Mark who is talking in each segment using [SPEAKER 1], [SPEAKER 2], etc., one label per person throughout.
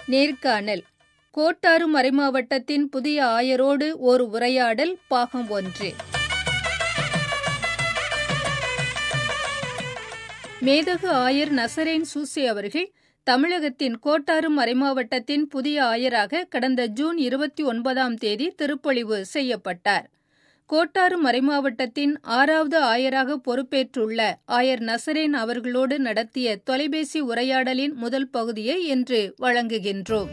[SPEAKER 1] நேர்காணல் கோட்டாறு மறைமாவட்டத்தின் புதிய ஆயரோடு ஒரு உரையாடல் பாகம் ஒன்று மேதகு ஆயர் நசரேன் சூசே அவர்கள் தமிழகத்தின் கோட்டாறு மறைமாவட்டத்தின் புதிய ஆயராக கடந்த ஜூன் இருபத்தி ஒன்பதாம் தேதி திருப்பொழிவு செய்யப்பட்டார் கோட்டாறு மறைமாவட்டத்தின் ஆறாவது ஆயராக பொறுப்பேற்றுள்ள ஆயர் நசரேன் அவர்களோடு நடத்திய தொலைபேசி உரையாடலின் முதல் பகுதியை இன்று வழங்குகின்றோம்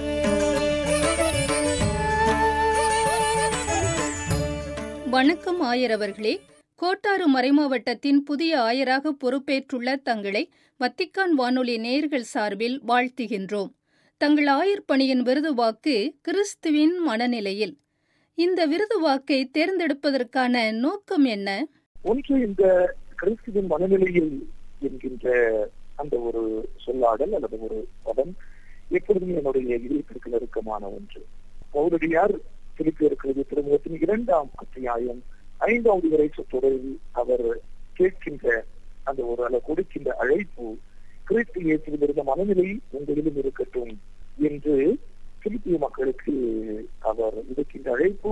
[SPEAKER 1] வணக்கம் ஆயர் அவர்களே கோட்டாறு மறைமாவட்டத்தின் புதிய ஆயராக பொறுப்பேற்றுள்ள தங்களை வத்திக்கான் வானொலி நேயர்கள் சார்பில் வாழ்த்துகின்றோம் தங்கள் ஆயர் பணியின் விருது வாக்கு கிறிஸ்துவின் மனநிலையில் இந்த விருது வாக்கை தேர்ந்தெடுப்பதற்கான நோக்கம் என்ன
[SPEAKER 2] ஒன்று இந்த கிறிஸ்துவின் மனநிலையில் என்கின்ற அந்த ஒரு சொல்லாடல் அல்லது ஒரு பதம் எப்பொழுதும் என்னுடைய இதயத்திற்கு நெருக்கமான ஒன்று பௌரடியார் திருப்பி இருக்கிறது திருமுகத்தின் இரண்டாம் அத்தியாயம் ஐந்தாவது வரை தொடரில் அவர் கேட்கின்ற அந்த ஒரு அல்ல கொடுக்கின்ற அழைப்பு கிறிஸ்து இயேசுவில் இருந்த மனநிலை உங்களிலும் இருக்கட்டும் என்று பிலிப்பிய மக்களுக்கு அவர் விடுக்கின்ற அழைப்பு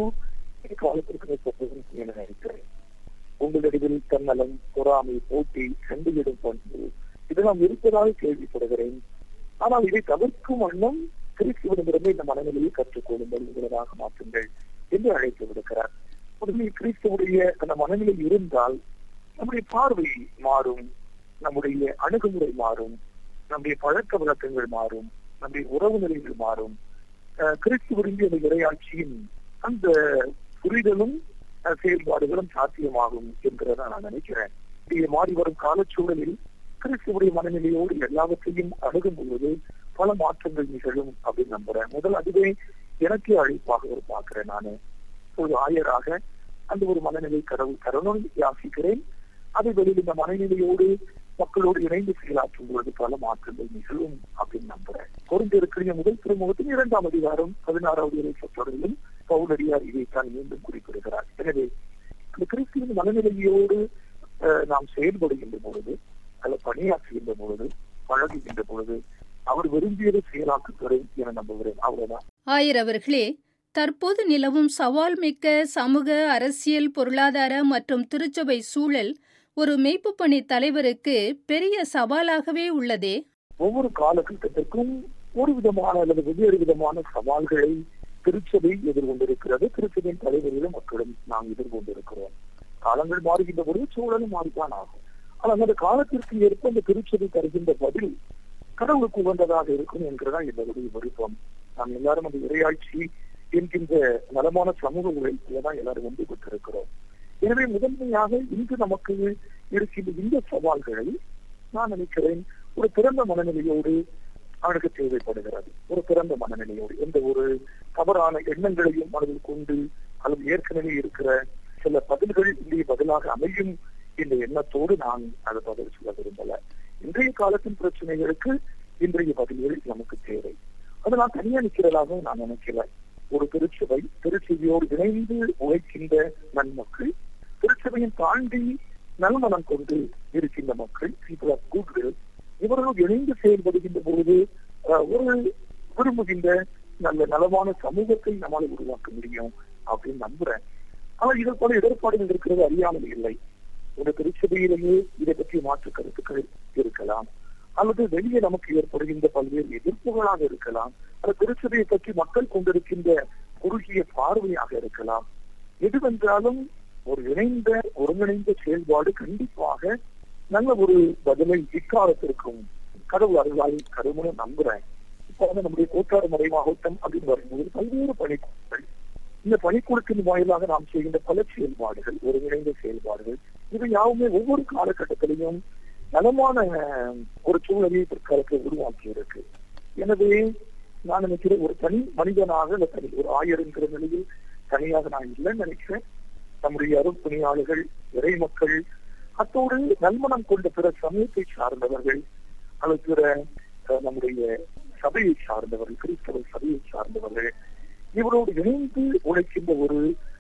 [SPEAKER 2] காலத்திற்கு என நினைக்கிறேன் உங்களிடையில் தன்னலம் பொறாமை போட்டி கண்டுவிடும் பண்பு இதெல்லாம் இருப்பதாக கேள்விப்படுகிறேன் ஆனால் இதை தவிர்க்கும் வண்ணம் கிறிஸ்துவிடமிருந்து இந்த மனநிலையை கற்றுக்கொள்ளுங்கள் உங்களதாக மாற்றுங்கள் என்று அழைத்து விடுக்கிறார் உடனே கிறிஸ்துவுடைய அந்த மனநிலை இருந்தால் நம்முடைய பார்வை மாறும் நம்முடைய அணுகுமுறை மாறும் நம்முடைய பழக்க வழக்கங்கள் மாறும் நம்முடைய உறவு நிலைகள் மாறும் கிறிஸ்து விரும்பிய அந்த இறையாட்சியின் அந்த புரிதலும் செயல்பாடுகளும் சாத்தியமாகும் என்கிறத நான் நினைக்கிறேன் இங்கே மாறி வரும் காலச்சூழலில் கிறிஸ்துவுடைய மனநிலையோடு எல்லாவற்றையும் அணுகும் பொழுது பல மாற்றங்கள் நிகழும் அப்படின்னு நம்புறேன் முதல் அதுவே எனக்கே அழைப்பாக பார்க்கிறேன் நானு ஒரு ஆயராக அந்த ஒரு மனநிலை கடவுள் தரணும் யாசிக்கிறேன் அதை வெளியில் இந்த மனநிலையோடு மக்களோடு இணைந்து செயலாற்றும் பொழுது பல மாற்றங்கள் நிகழும் அப்படின்னு நம்புறேன் பொருந்து இருக்கிற முதல் திருமுகத்தின் இரண்டாம் அதிகாரம் பதினாறாவது இறை சொற்றொடரிலும் பவுலடியார் இதைத்தான் மீண்டும் குறிப்பிடுகிறார் எனவே இந்த கிறிஸ்துவின் மனநிலையோடு நாம் செயல்படுகின்ற பொழுது அல்ல பணியாற்றுகின்ற பொழுது பழகுகின்ற பொழுது அவர் விரும்பியதை செயலாக்க பெறும் என நம்புகிறேன் அவ்வளவுதான்
[SPEAKER 1] ஆயர் அவர்களே தற்போது நிலவும் சவால் மிக்க சமூக அரசியல் பொருளாதார மற்றும் திருச்சபை சூழல் ஒரு மெய்ப்பு பணி தலைவருக்கு பெரிய சவாலாகவே உள்ளதே
[SPEAKER 2] ஒவ்வொரு காலகட்டத்திற்கும் ஒரு விதமான அல்லது வெவ்வேறு விதமான சவால்களை திருச்சபை எதிர்கொண்டிருக்கிறது திருச்சபையின் தலைவர்களும் மக்களும் நாம் எதிர்கொண்டிருக்கிறோம் காலங்கள் மாறுகின்ற பொழுது சூழலும் மாறித்தான் ஆகும் ஆனால் அந்த காலத்திற்கு ஏற்ப அந்த திருச்சபை தருகின்ற பதில் கடவுளுக்கு உகந்ததாக இருக்கும் என்கிறதா எங்களுடைய விருப்பம் நாம் எல்லாரும் அந்த இறையாட்சி என்கின்ற நலமான சமூக உழைப்பில தான் எல்லாரும் ஒன்று பெற்றிருக்கிறோம் எனவே முதன்மையாக இன்று நமக்கு இருக்கின்ற இந்த சவால்களை நான் நினைக்கிறேன் ஒரு திறந்த மனநிலையோடு அவனுக்கு தேவைப்படுகிறது ஒரு திறந்த மனநிலையோடு எந்த ஒரு தவறான எண்ணங்களையும் மனதில் கொண்டு அல்லது ஏற்கனவே இருக்கிற சில பதில்கள் இங்கே பதிலாக அமையும் என்ற எண்ணத்தோடு நான் அதை பதில் சொல்ல விரும்பல இன்றைய காலத்தின் பிரச்சனைகளுக்கு இன்றைய பதில்கள் நமக்கு தேவை அதை நான் தனியா நிற்கிறதாக நான் நினைக்கல ஒரு திருச்சபை திருச்சபையோடு இணைந்து உழைக்கின்ற நன்மக்கள் திருச்சபையும் தாண்டி நல்மனம் கொண்டு இருக்கின்ற மக்கள் பீப்புள் ஆஃப் குட்வில் இவர்கள் இணைந்து செயல்படுகின்ற பொழுது ஒரு விரும்புகின்ற நல்ல நலமான சமூகத்தை நம்மால் உருவாக்க முடியும் அப்படின்னு நம்புறேன் ஆனால் இதற்கு பல இடர்பாடுகள் இருக்கிறது அறியாமல் இல்லை ஒரு திருச்சபையிலேயே இதை பற்றி மாற்று கருத்துக்கள் இருக்கலாம் அல்லது வெளியே நமக்கு ஏற்படுகின்ற பல்வேறு எதிர்ப்புகளாக இருக்கலாம் அல்லது திருச்சபையை பற்றி மக்கள் கொண்டிருக்கின்ற குறுகிய பார்வையாக இருக்கலாம் எதுவென்றாலும் ஒரு இணைந்த ஒருங்கிணைந்த செயல்பாடு கண்டிப்பாக நல்ல ஒரு பதிலை இக்காலத்திற்கும் கடவுள் அருளாய் கருமுன்னு நம்புறேன் இப்ப வந்து நம்முடைய கோட்டாறு மறை மாவட்டம் அப்படின்னு வரும்போது பல்வேறு பணிக்குழுக்கள் இந்த பணிக்குழுக்கின் வாயிலாக நாம் செய்கின்ற பல செயல்பாடுகள் ஒருங்கிணைந்த செயல்பாடுகள் இவை யாவுமே ஒவ்வொரு காலகட்டத்திலையும் நலமான ஒரு சூழலை பிற்காலத்தை உருவாக்கி இருக்கு எனவே நான் நினைக்கிறேன் ஒரு தனி மனிதனாக இல்ல தனி ஒரு ஆயர் என்கிற நிலையில் தனியாக நான் இல்லைன்னு நினைக்கிறேன் நம்முடைய அருட்பணியாளர்கள் இறை மக்கள் அத்தோடு நல்மனம் கொண்ட பிற சமயத்தை சார்ந்தவர்கள் அல்லது பிற நம்முடைய சபையை சார்ந்தவர்கள் கிறிஸ்தவ சபையை சார்ந்தவர்கள் இவரோடு இணைந்து உழைக்கின்ற ஒரு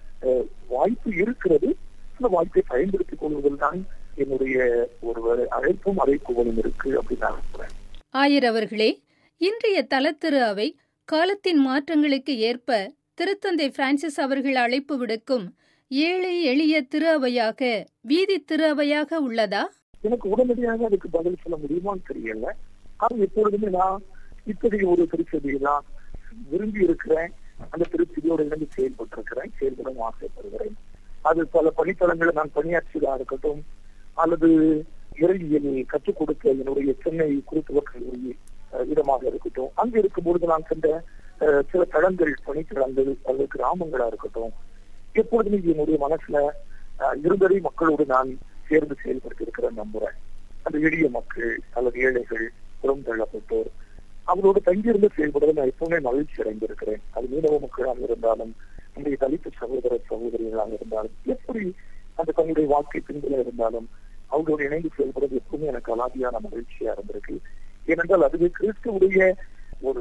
[SPEAKER 2] வாய்ப்பு இருக்கிறது அந்த வாய்ப்பை பயன்படுத்திக் கொள்வதில் தான் என்னுடைய ஒரு அழைப்பும் அழைப்புகளும் இருக்கு அப்படின்னு நான் நினைக்கிறேன்
[SPEAKER 1] ஆயர் அவர்களே இன்றைய தலத்திரு அவை காலத்தின் மாற்றங்களுக்கு ஏற்ப திருத்தந்தை பிரான்சிஸ் அவர்கள் அழைப்பு விடுக்கும் ஏழை எளிய திரு அவையாக வீதி திரு அவையாக உள்ளதா
[SPEAKER 2] எனக்கு உடனடியாக அதுக்கு பதில் சொல்ல முடியுமான்னு தெரியல ஆனால் எப்பொழுதுமே நான் இத்தகைய ஒரு திருச்சதியை தான் விரும்பி இருக்கிறேன் அந்த திருச்சதியோட இணைந்து செயல்பட்டு இருக்கிறேன் செயல்படும் ஆசைப்படுகிறேன் அது பல பணித்தளங்களை நான் பணியாற்றியதா இருக்கட்டும் அல்லது இறையியல் கற்றுக் கொடுக்க என்னுடைய சென்னை குருத்துவ கல்லூரி அஹ், இடமாக இருக்கட்டும் அங்க இருக்கும்பொழுது நான் சென்ற அஹ், சில தளங்கள் பணித்தளங்கள் அல்லது கிராமங்களா இருக்கட்டும் எப்பொழுதுமே இது என்னுடைய மனசுல அஹ், இருந்ததை மக்களோடு நான் சேர்ந்து செயல்படுத்தி இருக்கிறேன் நம்புறேன் அந்த எளிய மக்கள் அல்லது ஏழைகள் புறம் தள்ளப்பட்டோர் அவரோடு தங்கியிருந்து செயல்படுவதில் நான் எப்பவுமே மகிழ்ச்சி அடைந்திருக்கிறேன் அது மீனவ மக்களாக இருந்தாலும் நம்முடைய தலித்து சகோதர சகோதரிகளாக இருந்தாலும் எப்படி அந்த தன்னுடைய வாழ்க்கை பின்புல இருந்தாலும் அவங்களோடு இணைந்து செயல்படுவது எப்பவுமே எனக்கு அலாதியான மகிழ்ச்சியா இருந்திருக்கு ஏனென்றால் அதுவே கிறிஸ்துவுடைய ஒரு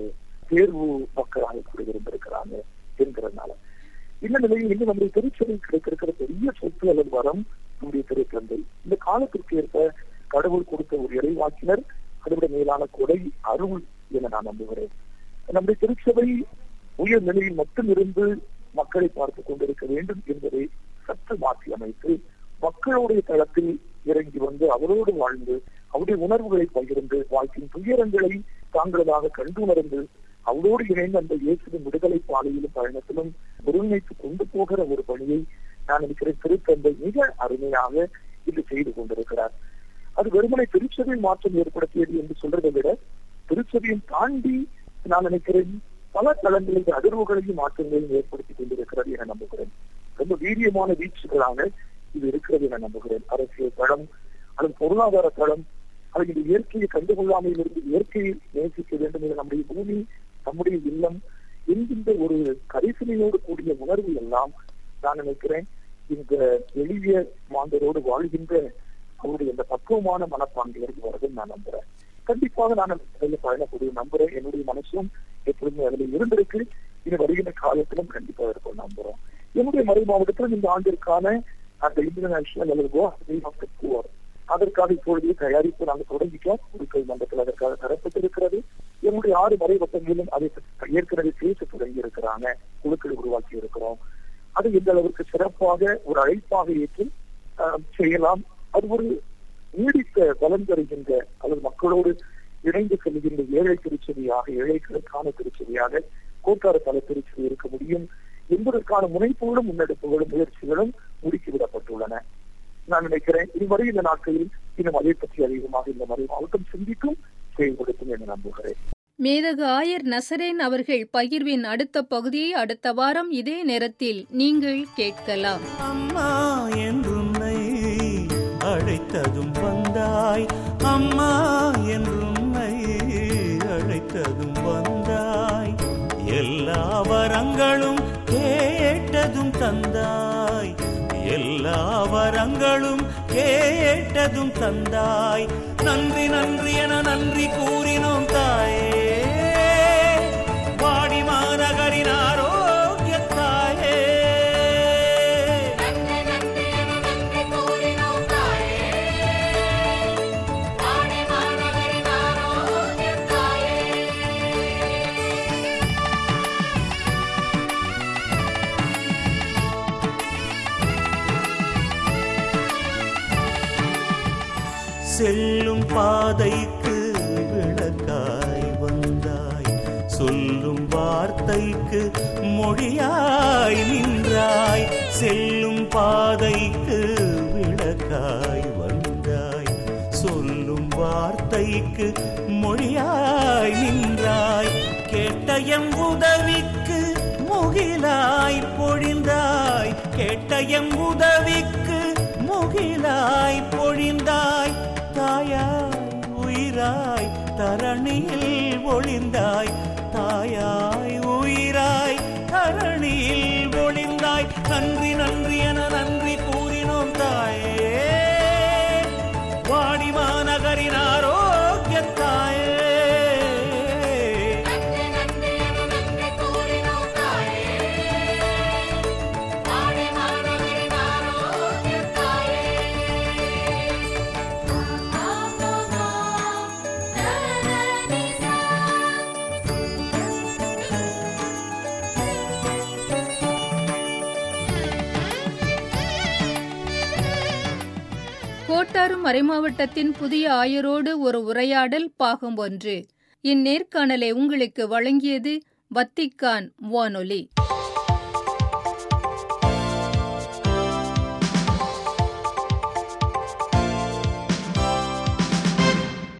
[SPEAKER 2] தேர்வு மக்களாக கூட இருந்திருக்கிறாங்க என்கிறதுனால இந்த நிலையில் இன்னும் நம்முடைய திருச்சபை கிடைத்திருக்கிற பெரிய சொத்து அல்லது வரம் நம்முடைய திருத்தந்தை இந்த காலத்திற்கு ஏற்ப கடவுள் கொடுத்த ஒரு இறைவாக்கினர் அதை மேலான கொடை அருள் என நான் நம்புகிறேன் நம்முடைய திருச்சபை உயர் நிலையில் மட்டும் இருந்து மக்களை பார்த்துக் கொண்டிருக்க வேண்டும் என்பதை சற்று மாற்றி அமைத்து மக்களுடைய தளத்தில் இறங்கி வந்து அவரோடு வாழ்ந்து அவருடைய உணர்வுகளை பகிர்ந்து வாழ்க்கையின் துயரங்களை தாங்களதாக கண்டுணர்ந்து அவரோடு இணைந்து அந்த இயேசுவின் விடுதலை பாதையிலும் பயணத்திலும் ஒருங்கிணைத்து கொண்டு போகிற ஒரு பணியை நான் நினைக்கிறேன் திருத்தந்தை மிக அருமையாக இது செய்து கொண்டிருக்கிறார் அது வெறுமனை திருச்சபையில் மாற்றம் ஏற்படுத்தியது என்று சொல்றதை விட திருச்சபையும் தாண்டி நான் நினைக்கிறேன் பல தளங்களில் அதிர்வுகளையும் மாற்றங்களையும் ஏற்படுத்தி கொண்டிருக்கிறது என நம்புகிறேன் ரொம்ப வீரியமான வீச்சுகளாக இது இருக்கிறது என நம்புகிறேன் அரசியல் தளம் அல்லது பொருளாதார தளம் அல்லது இந்த இயற்கையை கண்டுகொள்ளாமையில் இருந்து இயற்கையை நேசிக்க வேண்டும் என நம்முடைய பூமி நம்முடைய இல்லம் என்கின்ற ஒரு கரிசனையோடு கூடிய உணர்வு எல்லாம் நான் நினைக்கிறேன் இந்த எளிய மாந்தரோடு வாழ்கின்ற அவருடைய இந்த பக்குவமான மனப்பான்மையிலிருந்து வருதுன்னு நான் நம்புறேன் கண்டிப்பாக நான் அந்த நிலையில பயணக்கூடிய நம்புறேன் என்னுடைய மனசும் எப்பொழுதுமே அதில் இருந்திருக்கு இனி வருகின்ற காலத்திலும் கண்டிப்பாக இருக்கும் நம்புறோம் என்னுடைய மறை மாவட்டத்தில் இந்த ஆண்டிற்கான அந்த இன்டர்நேஷனல் அல்லது ஆஃப் புவர் அதற்காக இப்பொழுது தயாரிப்பு நாங்கள் தொடங்கிட்டோம் குழுக்கள் மன்றத்தில் அதற்காக தரப்பட்டிருக்கிறது என்னுடைய ஆறு மறை வட்டங்களிலும் அதை ஏற்கனவே பேச தொடங்கி இருக்கிறாங்க குழுக்களை உருவாக்கி இருக்கிறோம் அது எந்த அளவுக்கு சிறப்பாக ஒரு அழைப்பாக ஏற்று ஆஹ், செய்யலாம் அது ஒரு நீடித்த பலன் தருகின்ற அல்லது மக்களோடு இணைந்து செல்கின்ற ஏழை திருச்செடியாக ஏழைகளுக்கான திருச்செடியாக கோட்டார தல திருச்செடி இருக்க முடியும் என்பதற்கான முனைப்புகளும் முன்னெடுப்புகளும் முயற்சிகளும் முடுக்கிவிடப்பட்டுள்ளன நான் நினைக்கிறேன் இனி வருகின்ற நாட்களில் இன்னும் அதை பற்றி அதிகமாக இந்த மறை மாவட்டம் சிந்திக்கும் செயல்படுத்தும் என நம்புகிறேன்
[SPEAKER 1] மேதகு ஆயர் நசரேன் அவர்கள் பகிர்வின் அடுத்த பகுதியை அடுத்த வாரம் இதே நேரத்தில் நீங்கள் கேட்கலாம்
[SPEAKER 3] அம்மா என்றுன்னை அழைத்ததும் வந்தாய் அம்மா என்றுன்னை அழைத்ததும் வந்தாய் எல்லா வரங்களும் கேட்டதும் தந்தாய் எல்லா வரங்களும் கேட்டதும் தந்தாய் நன்றி நன்றி என நன்றி கூறினோம் தாயே வாடி மாநகரின் ஆரோக்கிய தாயே செல்லும் பாதைக்கு விளக்காய் வந்தாய் சொல்லும் வார்த்தைக்கு மொழியாய் நின்றாய் செல்லும் பாதைக்கு விளக்காய் வந்தாய் சொல்லும் வார்த்தைக்கு மொழியாய் நின்றாய் கேட்ட எம் உதவிக்கு முகிலாய் பொழிந்தாய் கேட்ட எம் உதவிக்கு முகிலாய் பொழிந்தாய் தாயாய் உயிராய் தரணியில் ஒளிந்தாய் தாயாய் உயிராய் தரணியில் ஒளிந்தாய் நன்றி நன்றி என நன்றி கூறினோம் தாயே வாடி மாநகரின் ஆரோக்கிய தாயே
[SPEAKER 4] Thank you.
[SPEAKER 1] கோட்டாறு மறைமாவட்டத்தின் புதிய ஆயரோடு ஒரு உரையாடல் பாகம் ஒன்று இந்நேர்காணலை உங்களுக்கு வழங்கியது வத்திக்கான் வானொலி